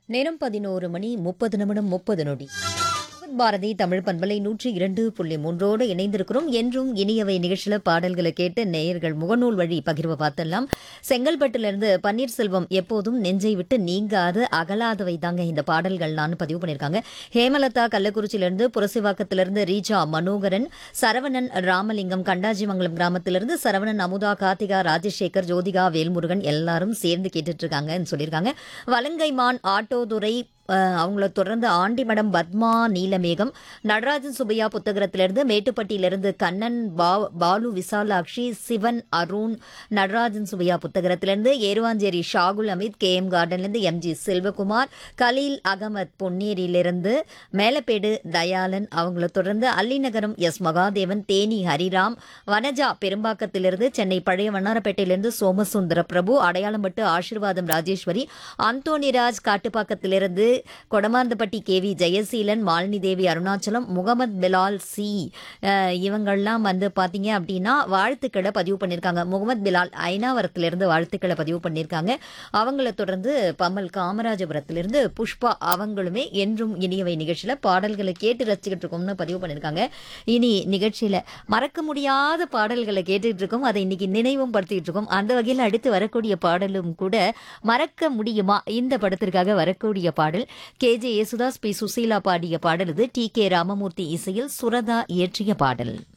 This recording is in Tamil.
நேரம் பதினோரு மணி முப்பது நிமிடம் முப்பது நொடி பாரதி தமிழ் பண்பலை நூற்றி இரண்டு புள்ளி மூன்றோடு இணைந்திருக்கிறோம் என்றும் இனியவை நிகழ்ச்சியில பாடல்களை கேட்டு நேயர்கள் முகநூல் வழி பகிர்வை பார்த்தெல்லாம் செங்கல்பட்டிலிருந்து பன்னீர்செல்வம் எப்போதும் நெஞ்சை விட்டு நீங்காது அகலாதவை தாங்க இந்த பாடல்கள் நான் பதிவு பண்ணியிருக்காங்க ஹேமலதா கள்ளக்குறிச்சியிலிருந்து புரசிவாக்கத்திலிருந்து ரீஜா மனோகரன் சரவணன் ராமலிங்கம் கண்டாஜிமங்கலம் கிராமத்திலிருந்து சரவணன் அமுதா கார்த்திகா ராஜசேகர் ஜோதிகா வேல்முருகன் எல்லாரும் சேர்ந்து கேட்டுட்டு இருக்காங்கன்னு சொல்லியிருக்காங்க வலங்கைமான் ஆட்டோதுரை அஹ், அவங்கள தொடர்ந்து ஆண்டிமடம் பத்மா நீலமேகம் நடராஜன் சுப்பையா புத்தகத்திலிருந்து மேட்டுப்பட்டியிலிருந்து கண்ணன் பா பாலு விசாலாட்சி சிவன் அருண் நடராஜன் சுப்பையா புத்தகத்திலிருந்து ஏருவாஞ்சேரி ஷாகுல் அமித் கே எம் கார்டன்லேருந்து எம்ஜி செல்வகுமார் கலீல் அகமத் பொன்னேரியிலிருந்து மேலப்பேடு தயாளன் அவங்கள தொடர்ந்து அல்லிநகரம் எஸ் மகாதேவன் தேனி ஹரிராம் வனஜா பெரும்பாக்கத்திலிருந்து சென்னை பழைய வண்ணாரப்பேட்டையிலிருந்து சோமசுந்தர பிரபு அடையாளம்பட்டு ஆசீர்வாதம் ராஜேஸ்வரி அந்தோணிராஜ் காட்டுப்பாக்கத்திலிருந்து Kodamanthapatti K V Jayaseelan Malini Devi Arunachalam Mohammed Bilal C அஹ், இவங்கெல்லாம் வந்து பார்த்தீங்க அப்படின்னா வாழ்த்துக்களை பதிவு பண்ணியிருக்காங்க முகமது பிலால் ஐனாவரத்திலிருந்து வாழ்த்துக்களை பதிவு பண்ணியிருக்காங்க அவங்கள தொடர்ந்து பம்மல் காமராஜபுரத்திலிருந்து புஷ்பா அவங்களுமே என்றும் இனியவை நிகழ்ச்சியில் பாடல்களை கேட்டு ரசிச்சுக்கிட்டு இருக்கோம்னு பதிவு பண்ணியிருக்காங்க இனி நிகழ்ச்சியில் மறக்க முடியாத பாடல்களை கேட்டுட்டு இருக்கோம் அதை இன்னைக்கு நினைவும் படுத்திட்டு இருக்கோம் அந்த வகையில் அடுத்து வரக்கூடிய பாடலும் கூட மறக்க முடியுமா இந்த படத்திற்காக வரக்கூடிய பாடல் K J Yesudas P Susheela பாடிய பாடல் இது டி கே ராமமூர்த்தி இசையில் சுரதா இயற்றிய பாடல்